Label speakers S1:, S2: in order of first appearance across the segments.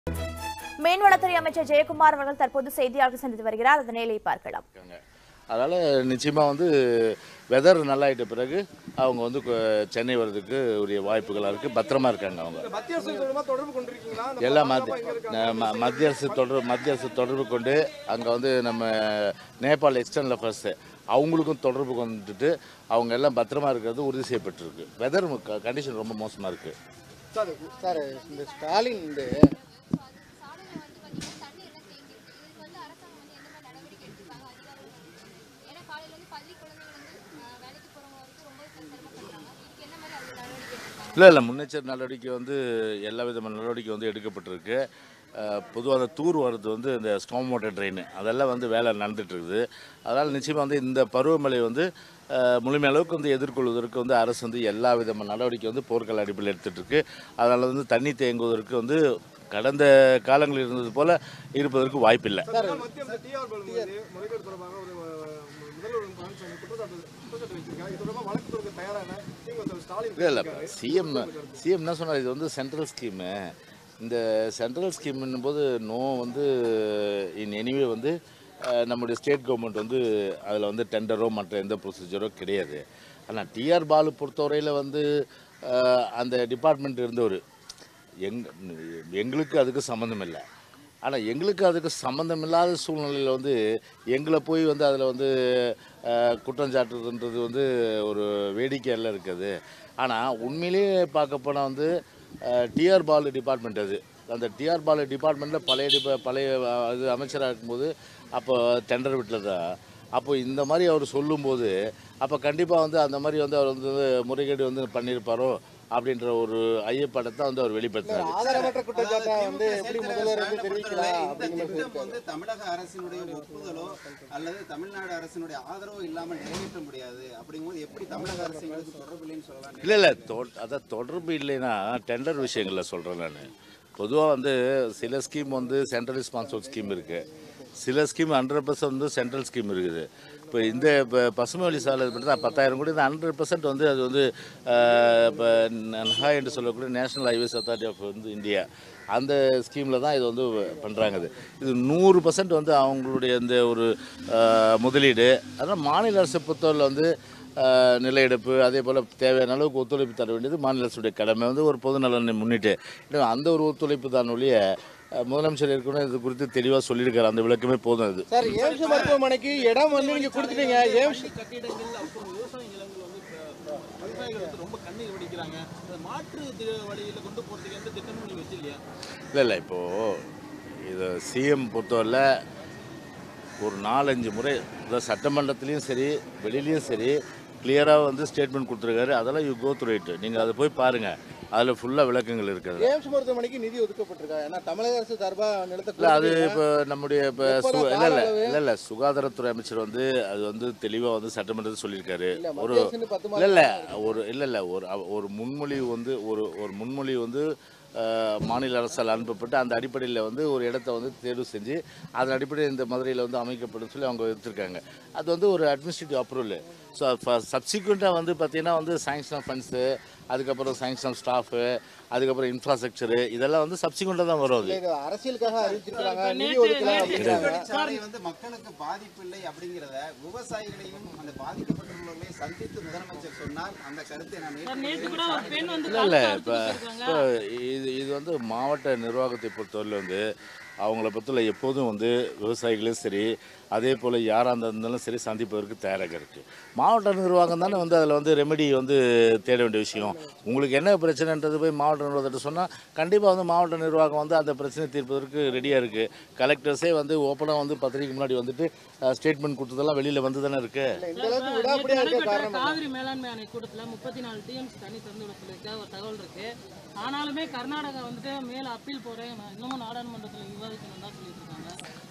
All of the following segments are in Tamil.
S1: மீன்வளத்துறை அமைச்சர் ஜெயக்குமார் அவர்கள் தற்போது செய்தியாளர்கள் சந்தித்து வருகிறார் அதனை நேரில் பார்க்கலாம்
S2: இருக்காங்க அதனால் நிச்சயமாக வந்து வெதர் நல்லாயிட்ட பிறகு அவங்க வந்து கொ- சென்னை வர்றதுக்கு உரிய வாய்ப்புகளாக இருக்குது பத்திரமா இருக்காங்க அவங்க
S3: மத்திய அரசு தொடர்பா தொடர்பு கொண்டிருக்கீங்களா அந்த
S2: எல்லாம்
S3: பாதுகாப்பா
S2: மத்திய
S3: எங்க இருக்காங்க?
S2: ம- மத்திய அரசு தொடர்பு மத்திய அரசு தொடர்பு கொண்டு அங்கே வந்து நம்ம நேபாள் எக்ஸ்டர்னல் அஃபேர்ஸு அவங்களுக்கும் தொடர்பு கொண்டுட்டு அவங்க எல்லாம் பத்திரமா இருக்கிறது உறுதி செய்யப்பட்டிருக்கு வெதர் கண்டிஷன் ரொம்ப மோசமாக இருக்குது
S3: சார்
S4: சார் இந்த ஸ்டாலின் வந்து
S2: இல்லை இல்லை முன்னெச்சரிக்கை நடவடிக்கை வந்து எல்லா விதமான நடவடிக்கை வந்து எடுக்கப்பட்டிருக்கு பொதுவாக அந்த தூர் வர்றது வந்து இந்த ஸ்டாம் வாட்டர் ட்ரெயின் அதெல்லாம் வந்து வேலை நடந்துட்டு இருக்குது அதனால் நிச்சயமாக வந்து இந்த பருவமழை வந்து அஹ், முழுமை அளவுக்கு வந்து எதிர்கொள்வதற்கு வந்து அரசு வந்து எல்லா விதமான நடவடிக்கை வந்து போர்க்கால அடிப்படையில் எடுத்துகிட்டு இருக்கு அதனால் வந்து தண்ணி தேங்குவதற்கு வந்து கடந்த காலங்களில் இருந்தது போல இருப்பதற்கு வாய்ப்பில்லை
S3: சார் மத்திய அரசு டிஆர் பாலு வந்து முறைகேடு தொடர்பாக ஒரு அஹ், முதல்வர் பழனிசாமி குற்றச்சாட்டு குற்றச்சாட்டு வச்சிருக்காங்க இது தொடர்பாக வழக்கு தொடுக்க தயாரான திமுக தலைவர் ஸ்டாலின்
S2: இல்லை இல்லை சிஎம் சிஎம் என்ன சொன்னார் இது வந்து சென்ட்ரல் ஸ்கீமு இந்த சென்ட்ரல் ஸ்கீம்னும் போது நோ வந்து இன் எனிவே வந்து அஹ், நம்முடைய ஸ்டேட் கவர்மெண்ட் வந்து அதில் வந்து டெண்டரோ மற்ற எந்த ப்ரொசீஜரோ கிடையாது ஆனால் டிஆர் பாலு பொறுத்தவரையில் வந்து அஹ், அந்த டிபார்ட்மெண்ட் இருந்தவர் எங் எங்களுக்கு அதுக்கு சம்மந்தம் இல்லை ஆனால் எங்களுக்கு அதுக்கு சம்மந்தம் இல்லாத சூழ்நிலையில் வந்து எங்களை போய் வந்து அதில் வந்து அஹ், குற்றம் சாட்டுறதுன்றது வந்து ஒரு வேடிக்கையில் இருக்குது ஆனால் உண்மையிலேயே பார்க்க போனால் வந்து டிஆர் பாலு டிபார்ட்மெண்ட் அது அந்த டிஆர் பாலு டிபார்ட்மெண்ட்டில் பழைய டிபா பழைய அஹ், இது அமைச்சராக இருக்கும்போது அப்போ டெண்டர் விட்டதா அப்போ இந்த மாதிரி அவர் சொல்லும்போது அப்போ கண்டிப்பாக வந்து அந்த மாதிரி வந்து அவர் வந்து முறைகேடு வந்து பண்ணியிருப்பாரோ அப்படின்ற ஒரு ஐயப்படத்தை வந்து அவர் வெளிப்படுத்துறாரு
S4: ஆதாரமற்ற குற்றச்சாட்டை வந்து எப்படி முதல்வர் வந்து தெரிவிக்கலாம்
S5: இந்த
S4: அப்படிங்கிற மாதிரி
S5: திட்டம் வந்து தமிழக அரசினுடைய ஒப்புதலோ அல்லது தமிழ்நாடு அரசினுடைய ஆதரவோ இல்லாமல் நிறைவேற்ற முடியாது அப்படிங்கும்போது எப்படி தமிழக அரசு எங்களுக்கு தொடர்பு இல்லைன்னு சொல்லலாம்
S2: இல்லை இல்லை தொ அதான் தொடர்பு இல்லைன்னா டெண்டர் விஷயங்களில் சொல்கிறேன் நான் பொதுவாக வந்து சில ஸ்கீம் வந்து சென்ட்ரல் ஸ்பான்சர்ட் ஸ்கீம் இருக்குது சில ஸ்கீம் ஹண்ட்ரட் பர்சன்ட் வந்து சென்ட்ரல் ஸ்கீம் இருக்குது இப்போ இந்த இப்போ பசுமை வழி சாலை பற்றி தான் பத்தாயிரம் கோடி இந்த ஹண்ட்ரட் பர்சன்ட் வந்து அது வந்து ஆஹ், இப்போ நஹா என்று சொல்லக்கூடிய நேஷனல் ஹைவேஸ் அத்தாரிட்டி ஆஃப் வந்து இந்தியா அந்த ஸ்கீமில் தான் இது வந்து பண்ணுறாங்க இது இது நூறு பர்சன்ட் வந்து அவங்களுடைய இந்த ஒரு ஆஹ், முதலீடு அதனால் மாநில அரசை பொறுத்தவரையில் வந்து ஆஹ், நில எடுப்பு அதே போல் தேவையான அளவுக்கு ஒத்துழைப்பு தர வேண்டியது மாநில அரசுடைய கடமை வந்து ஒரு பொது நலனை முன்னிட்டு எனவே அந்த ஒரு ஒத்துழைப்பு தான் ஒழிய ஆஹ், முதலமைச்சர் ஏற்கனவே இது குறித்து தெளிவாக சொல்லியிருக்காரு அந்த விளக்கமே போதும் அது
S4: சார் எய்ம்ஸ் மருத்துவமனைக்கு இடம் வந்து நீங்க கொடுத்துட்டீங்க எய்ம்ஸ்
S6: கட்டிடங்கள் அப்புறம் விவசாய நிலங்கள் வந்து இப்ப விவசாயிகள் வந்து ரொம்ப கண்ணீர் வடிக்கிறாங்க அதை மாற்று தி- வழியில கொண்டு போறதுக்கு எந்த திட்டமும் நீங்க வச்சிருக்கீங்க
S2: இல்லை இல்லை இப்போது இதை சிஎம் பொறுத்தவரை ஒரு நாலஞ்சு முறை அதாவது சட்டமன்றத்துலேயும் சரி வெளியிலையும் சரி கிளியராக வந்து ஸ்டேட்மெண்ட் கொடுத்துருக்காரு அதெல்லாம் யூ கோ த்ரூ இட் நீங்கள் அதை போய் பாருங்கள் அதில் ஃபுல்லாக விளக்கங்கள் இருக்குது
S4: எய்ம்ஸ் மருத்துவமனைக்கு நிதி ஒதுக்கப்பட்டிருக்கா ஏன்னா தமிழக அரசு சார்பா நிலத்தை
S2: இல்லை அது
S4: கொடுத்துட்டீங்க.
S2: இப்போ நம்முடைய இப்போ
S4: எப்போதான்
S2: சு இல்லை இல்லை
S4: கால அளவு?
S2: இல்லை இல்லை சுகாதாரத்துறை அமைச்சர் வந்து அது வந்து தெளிவாக வந்து சட்டமன்றத்தில் சொல்லியிருக்காரு
S4: இல்ல,
S2: ஒரு
S4: மத்திய அரசுன்னு பத்து
S2: இல்லை இல்லை ஒரு இல்லை இல்லை ஒரு அவ- ஒரு முன்மொழிவு வந்து ஒரு ஒரு முன்மொழிவு வந்து அஹ், மாநில அரசால் அனுப்பப்பட்டு அந்த அடிப்படையில் வந்து ஒரு இடத்த வந்து தேர்வு செஞ்சு அதன் அடிப்படையில் இந்த மதுரையில் வந்து அமைக்கப்படும் சொல்லி அவங்க எடுத்திருக்காங்க அது வந்து ஒரு அட்மினிஸ்ட்ரேட்டிவ் அப்ரூவல் ஸோ சப்சிக்வெண்ட்டாக வந்து பார்த்தீங்கன்னா வந்து சாங்ஷன் ஃபண்ட்ஸு அதுக்கப்புறம் சாங்ஷன் ஸ்டாஃபு அதுக்கப்புறம் இன்ஃப்ராஸ்ட்ரக்சரு இதெல்லாம் வந்து சப்சிக்வெண்ட்டாக தான் வரும் அது
S4: இல்ல, இது அரசியலுக்காக அறிவிச்சிருக்காங்க நிதி ஒதுக்கலாம் அப்படிங்கிறாங்க
S5: சாலை வந்து மக்களுக்கு பாதிப்பு இல்லை அப்படிங்கிறத விவசாயிகளையும் அந்த பாதிக்கப்பட்டுள்ளவர்களையும் சந்தித்து முதலமைச்சர் சொன்னார் அந்த கருத்தை நான்
S7: நேற்று கூட ஒரு பெண் வந்து
S2: இல்லை இல்லை
S7: கால்
S2: இப்போ
S7: கொடுத்திருக்காங்க.
S2: இப்போ இது இது வந்து மாவட்ட நிர்வாகத்தை பொறுத்தவரையில் வந்து அவங்கள பற்றில எப்போதும் வந்து விவசாயிகளும் சரி அதே போல் யாராக இருந்தாலும் சரி சந்திப்பதற்கு தயாராக இருக்குது மாவட்ட நிர்வாகம் தானே வந்து அதில் வந்து ரெமெடி வந்து தேட வேண்டிய விஷயம் உங்களுக்கு என்ன பிரச்சனைன்றது போய் மாவட்ட நிர்வாகத்தை சொன்னால் கண்டிப்பாக வந்து மாவட்ட நிர்வாகம் வந்து அந்த பிரச்சனை தீர்ப்பதற்கு ரெடியாக இருக்குது கலெக்டர்ஸே வந்து ஓப்பனாக வந்து பத்திரிக்கை முன்னாடி வந்துட்டு ஸ்டேட்மெண்ட் கொடுத்ததெல்லாம் வெளியில் வந்து தானே இருக்குது
S4: இல்ல, இந்த அளவுக்கு
S7: நேற்று
S4: விடாப்படியா இருக்க
S7: நடைபெற்ற
S4: காரணம் என்ன?
S7: காவிரி மேலாண்மை ஆணை கூட்டத்துல முப்பத்தி நாலு டிஎம்சி தண்ணி திறந்து விட சொல்லியிருக்க ஒரு தகவல் இருக்கு ஆனாலுமே கர்நாடகா வந்துட்டு மேல அப்பீல் போறேன் நான் இன்னமும் நாடாளுமன்றத்துல விவாதிக்கணும் தான் சொல்லிட்டு இருக்காங்க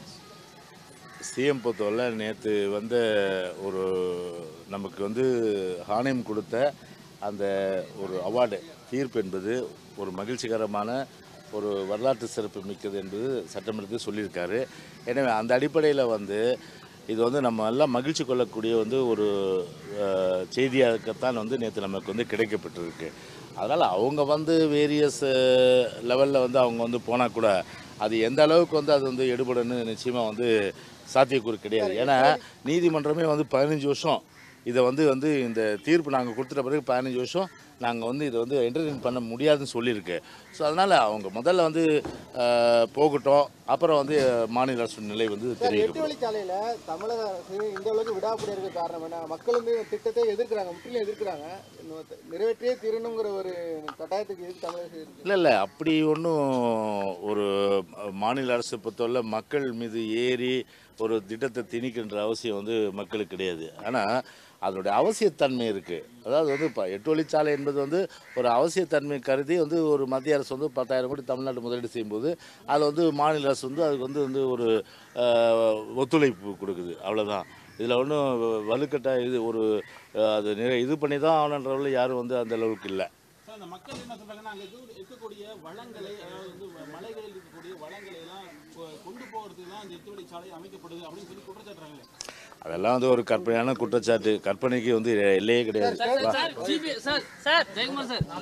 S2: சிஎம் பொறுத்தவரை நேற்று வந்த ஒரு நமக்கு வந்து ஆணையம் கொடுத்த அந்த ஒரு அவார்டு தீர்ப்பு என்பது ஒரு மகிழ்ச்சிகரமான ஒரு வரலாற்று சிறப்பு மிக்கது என்பது சட்டமன்றத்தில் சொல்லியிருக்காரு எனவே அந்த அடிப்படையில் வந்து இது வந்து நம்ம எல்லாம் மகிழ்ச்சி கொள்ளக்கூடிய வந்து ஒரு அஹ், செய்தியாகத்தான் வந்து நேற்று நமக்கு வந்து கிடைக்கப்பட்டிருக்கு அதனால் அவங்க வந்து வேரியஸ் லெவலில் வந்து அவங்க வந்து போனால் கூட அது எந்த அளவுக்கு வந்து அது வந்து எடுபடுன்னு நிச்சயமாக வந்து சாத்தியக்கூறு கிடையாது ஏன்னா நீதிமன்றமே வந்து பதினஞ்சு வருஷம் இதை வந்து வந்து இந்த தீர்ப்பு நாங்கள் கொடுத்துட்ட பிறகு பதினஞ்சு வருஷம் நாங்கள் வந்து இதை வந்து என்டர்டெயின் பண்ண முடியாதுன்னு சொல்லியிருக்கு ஸோ அதனால் அவங்க முதல்ல வந்து அஹ், போகட்டும் அப்புறம் வந்து மாநில அரசு நிலை வந்து
S4: சார் எட்டு
S2: தெரிவிக்கப்படும்
S4: வழிச்சாலையில தமிழக அரசு இந்த அளவுக்கு விடாப்படி இருக்க காரணம் என்ன மக்கள் வந்து இந்த திட்டத்தை எதிர்க்கிறாங்க முற்றிலும் எதிர்க்கிறாங்க இன்னும் நிறைவேற்றியே தீரணுங்கிற ஒரு கட்டாயத்துக்கு எதிர்த்து தமிழக அரசு இருக்கு
S2: இல்லை இல்லை அப்படி ஒன்றும் ஒரு மாநில அரசு பொறுத்தவரை மக்கள் மீது ஏறி ஒரு திட்டத்தை திணிக்கின்ற அவசியம் வந்து மக்களுக்கு கிடையாது ஆனால் அதனுடைய அவசியத்தன்மை இருக்குது அதாவது வந்து இப்போ எட்டு வழிச்சாலை என்பது வந்து ஒரு அவசியத்தன்மை கருதி வந்து ஒரு மத்திய அரசு வந்து பத்தாயிரம் கோடி தமிழ்நாட்டு முதலீடு செய்யும்போது அதில் வந்து மாநில அரசு வந்து அதுக்கு வந்து வந்து ஒரு அஹ், ஒத்துழைப்பு கொடுக்குது அவ்வளோதான் இதில் ஒன்றும் வலுக்கட்ட இது ஒரு அஹ், அது நிறை இது பண்ணி தான் ஆகணுன்றவர்கள் யாரும் வந்து அந்த அளவுக்கு இல்லை
S6: சார் அந்த மக்கள் என்ன சொல்றாங்கன்னா அங்க இருக்க- இருக்கக்கூடிய வளங்களை அதாவது வந்து வ- மலைகளில் இருக்கக்கூடிய வளங்களை எல்லாம் கொ- கொண்டு போகிறதுக்கு தான் இந்த எட்டு வழி சாலை அமைக்கப்படுது அப்படின்னு சொல்லி குற்றச்சாட்டுறாங்களே
S2: அதெல்லாம் வந்து ஒரு கற்பனையான குற்றச்சாட்டு கற்பனைக்கு வந்து எல்லையே கிடையாது
S7: sir GP sir sir Jayakumar sir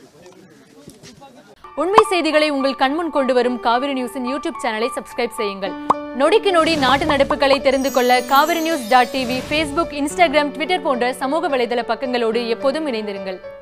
S8: உண்மை செய்திகளை உங்கள் கண்முன் கொண்டு வரும் காவிரி நியூஸின் யூடியூப் சேனலை சப்ஸ்கிரைப் செய்யுங்கள் நொடிக்கு நொடி நாட்டு நடப்புகளை தெரிந்து கொள்ள Kaveri news dot TV Facebook Instagram Twitter போன்ற சமூக வலைதள பக்கங்களோடு எப்போதும் இணைந்திருங்கள்